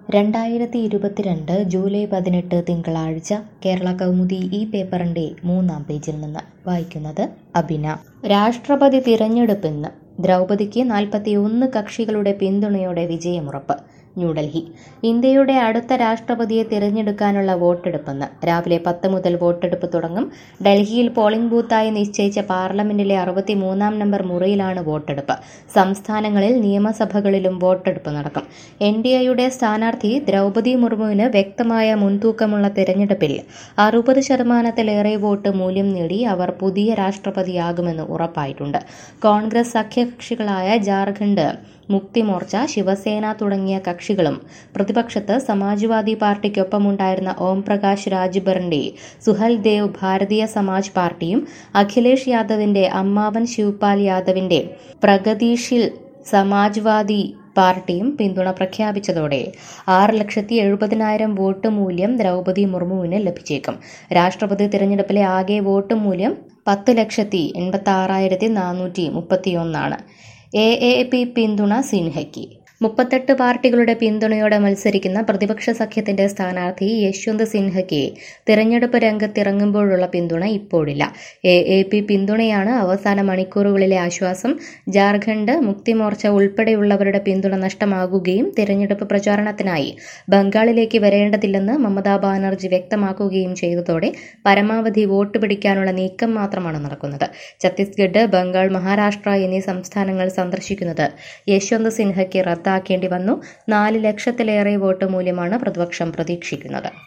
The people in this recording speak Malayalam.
രണ്ടായിരത്തി ഇരുപത്തിരണ്ട് ജൂലൈ പതിനെട്ട് തിങ്കളാഴ്ച കേരള കൗമുദി ഈ പേപ്പറിന്റെ മൂന്നാം പേജിൽ നിന്ന് വായിക്കുന്നത് അബിന രാഷ്ട്രപതി തിരഞ്ഞെടുപ്പിന്ന് ദ്രൗപദിക്ക് നാൽപ്പത്തിയൊന്ന് കക്ഷികളുടെ പിന്തുണയോടെ വിജയമുറപ്പ് ന്യൂഡൽഹി ഇന്ത്യയുടെ അടുത്ത രാഷ്ട്രപതിയെ തിരഞ്ഞെടുക്കാനുള്ള വോട്ടെടുപ്പെന്ന് രാവിലെ പത്ത് മുതൽ വോട്ടെടുപ്പ് തുടങ്ങും ഡൽഹിയിൽ പോളിംഗ് ബൂത്തായി നിശ്ചയിച്ച പാർലമെന്റിലെ അറുപത്തിമൂന്നാം നമ്പർ മുറിയിലാണ് വോട്ടെടുപ്പ് സംസ്ഥാനങ്ങളിൽ നിയമസഭകളിലും വോട്ടെടുപ്പ് നടക്കും എൻ ഡി എയുടെ സ്ഥാനാർത്ഥി ദ്രൗപദി മുർമുവിന് വ്യക്തമായ മുൻതൂക്കമുള്ള തിരഞ്ഞെടുപ്പിൽ അറുപത് ശതമാനത്തിലേറെ വോട്ട് മൂല്യം നേടി അവർ പുതിയ രാഷ്ട്രപതിയാകുമെന്ന് ഉറപ്പായിട്ടുണ്ട് കോൺഗ്രസ് സഖ്യകക്ഷികളായ ജാർഖണ്ഡ് മുക്തി മോർച്ച ശിവസേന തുടങ്ങിയ കക്ഷികളും പ്രതിപക്ഷത്ത് സമാജ്വാദി പാർട്ടിക്കൊപ്പമുണ്ടായിരുന്ന ഓം പ്രകാശ് രാജ്ഭറിന്റെ സുഹൽ ദേവ് ഭാരതീയ സമാജ് പാർട്ടിയും അഖിലേഷ് യാദവിന്റെ അമ്മാവൻ ശിവപാൽ യാദവിന്റെ പ്രഗതിശീൽ സമാജ്വാദി പാർട്ടിയും പിന്തുണ പ്രഖ്യാപിച്ചതോടെ ആറ് ലക്ഷത്തി എഴുപതിനായിരം വോട്ട് മൂല്യം ദ്രൗപദി മുർമുവിന് ലഭിച്ചേക്കും രാഷ്ട്രപതി തിരഞ്ഞെടുപ്പിലെ ആകെ വോട്ട് മൂല്യം പത്ത് ലക്ഷത്തി എൺപത്തി ആറായിരത്തി നാനൂറ്റി മുപ്പത്തിയൊന്നാണ് എ എ പി പിന്തുണ സിൻഹയ്ക്ക് മുപ്പത്തെട്ട് പാർട്ടികളുടെ പിന്തുണയോടെ മത്സരിക്കുന്ന പ്രതിപക്ഷ സഖ്യത്തിന്റെ സ്ഥാനാർത്ഥി യശ്വന്ത് സിൻഹയ്ക്ക് തിരഞ്ഞെടുപ്പ് രംഗത്തിറങ്ങുമ്പോഴുള്ള പിന്തുണ ഇപ്പോഴില്ല എ എ പി പിന്തുണയാണ് അവസാന മണിക്കൂറുകളിലെ ആശ്വാസം ജാർഖണ്ഡ് മുക്തിമോർച്ച ഉൾപ്പെടെയുള്ളവരുടെ പിന്തുണ നഷ്ടമാകുകയും തിരഞ്ഞെടുപ്പ് പ്രചാരണത്തിനായി ബംഗാളിലേക്ക് വരേണ്ടതില്ലെന്ന് മമതാ ബാനർജി വ്യക്തമാക്കുകയും ചെയ്തതോടെ പരമാവധി വോട്ട് പിടിക്കാനുള്ള നീക്കം മാത്രമാണ് നടക്കുന്നത് ഛത്തീസ്ഗഡ് ബംഗാൾ മഹാരാഷ്ട്ര എന്നീ സംസ്ഥാനങ്ങൾ സന്ദർശിക്കുന്നത് യശ്വന്ത് സിൻഹയ്ക്ക് റദ്ദാക്കേണ്ടി വന്നു നാല് ലക്ഷത്തിലേറെ വോട്ട് മൂല്യമാണ് പ്രതിപക്ഷം പ്രതീക്ഷിക്കുന്നത്